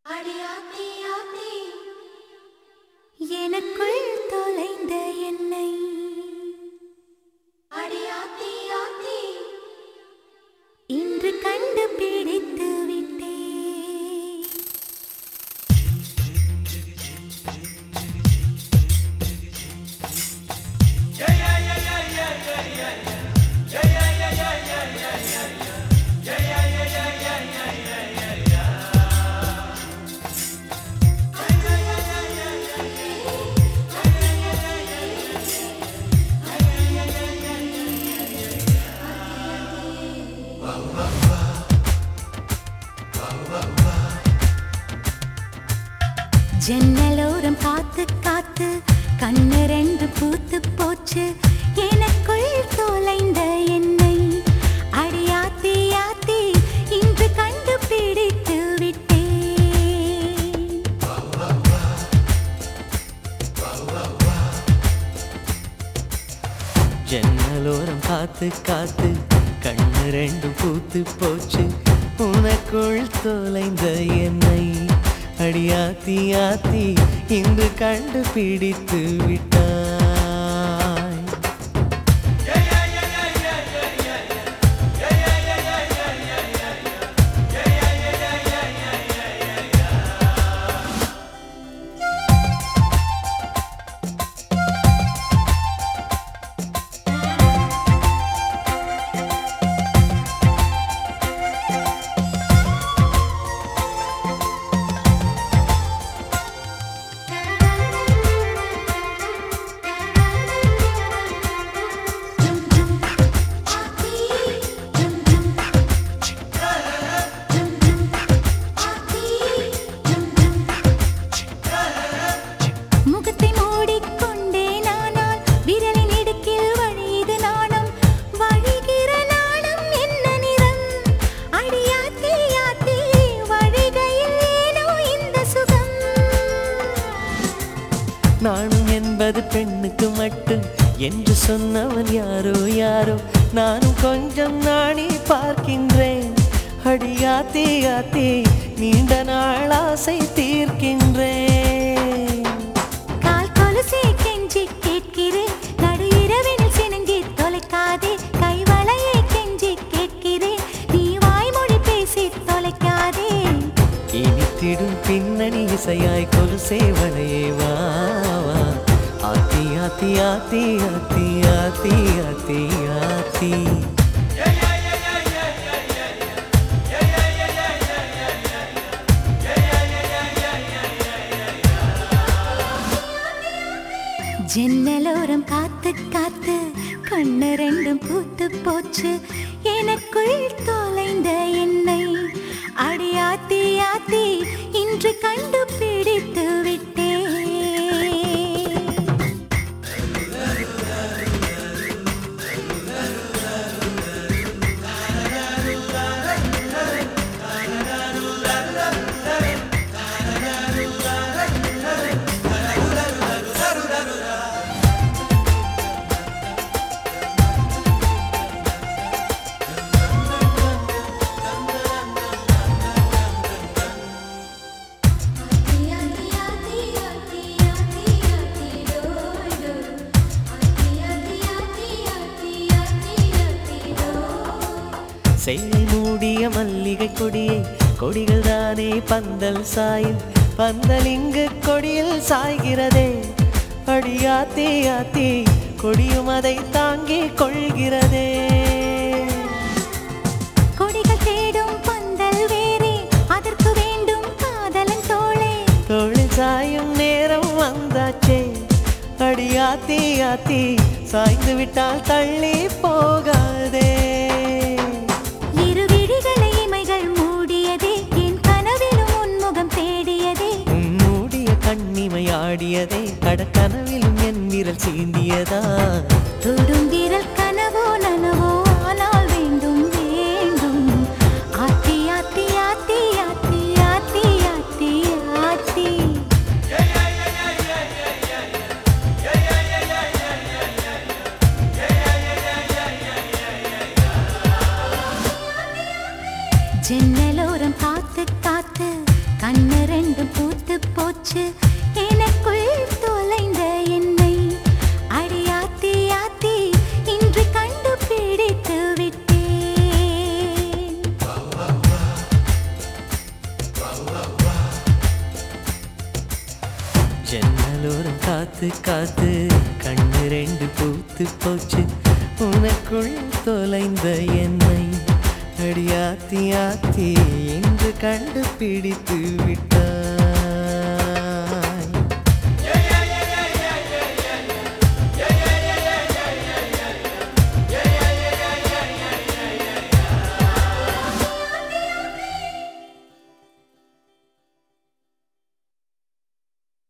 அடியாத்தி ஆத்தி எனக்குள் தொலைந்த என்னை அடியாத்தி ஆத்தி இன்று கண்டுபிடித்து விட்டேன் ஜன்னலோரம் காத்து காத்து கண்ணு ரெண்டு பூத்து போச்சு எனக்குள் தொலைந்த என்னை அடியாத்தி ஆத்தி இன்று கண்டுபிடித்து விட்டேன் ஜன்னலோரம் காத்து காத்து கண்ணு ரெண்டும் பூத்து போச்சு உனக்குள் தொலைந்த என்னை அடியாத்தி ஆத்தி இன்று கண்டுபிடித்து விட்டாய் ஆத்தி ஜம் ஜம் ஜம் ஜம் ஆத்தி ஜம் ஜம் முகத்தை மூடிக்கொண்டே நானால் விரலின் இடுக்கில் வழியுது நாணம் வழிகிற நாணம் என்ன நிறம் அடியாத்தி ஆத்தி வழிகையில் ஏனோ இந்த சுகம் நானும் என்பது பெண்ணுக்கு மட்டும் என்று சொன்னவன் யாரோ யாரோ நானும் கொஞ்சம் நாணி பார்க்கின்றேன் அடியாத்தி ஆத்தி நீண்ட நாள் ஆசை தீர்க்கின்றேன் கால் கொலுசை கெஞ்சி கேட்கிறேன் நடு இரவினில் சினுங்கி தொலைக்காதே கைவளையை கெஞ்சி கேட்கிறேன் நீ வாய்மொழி பேசி தொலைக்காதே இனித்திடும் பின்னணி இசையாய் கொலு சேவனையே வா வா. ஆத்தி ஆத்தி ஆத்தி ஆத்தி ஆத்தி ஆத்தி ஆத்தி ஜன்னலோரம் காத்து காத்து கண்ணு ரெண்டும் பூத்து போச்சு எனக்குள் தொலைந்த என்னை அடியாத்தி ஆத்தி இன்று கண்டுபிடித்து விட்டேன் ஆத்தி ஆத்தி ஆத்தி ஆத்தி ஆத்தி ஆத்தி டோய் டோய் ஆத்தி ஆத்தி ஆத்தி ஆத்தி ஆத்தி ஆத்தி டோய் சேலை மூடிய மல்லிகை கொடியை கொடிகள் தானே பந்தல் சாயும் பந்தல் இங்கு கொடியில் சாய்கிறதே அடியாத்தி ஆத்தி கொடியும் அதை தாங்கிக் கொள்கிறதே கொடிகள் தேடும் பந்தல் வேறே அதற்கு வேண்டும் காதலன் தோளே தொழில் சாயும் நேரம் வந்தாச்சே அடியாத்தி ஆத்தி சாய்ந்து விட்டால் தள்ளி போகாதே இரு விழிகளை இமைகள் மூடியதே என் கனவிலும் உன்முகம் தேடியதே உன் மூடிய கண்ணிமையாடியதே கடக்கனவிலும் என் விரல் சீண்டியதா தொடும் விரல் கனவோ நனவோ ஆனால் வேண்டும் வேண்டும் ஆத்தி ஆத்தி ஆத்தி ஆத்தி ஆத்தி ஆத்தி ஆத்தி ஜன்னலோரம் காத்து காத்து கண்ணு ரெண்டு பூத்து போச்சு எனக்குள் தொலைந்த என்னை அடியாத்தி ஆத்தி இன்று கண்டுபிடித்து விட்டேன் ஜன்னலோரம் காத்து காத்து கண்ணு ரெண்டு பூத்து போச்சு உனக்குள் தொலைந்த என்னை அடியாத்தி ஆத்தி என்று கண்டுபிடித்து விட்டாய்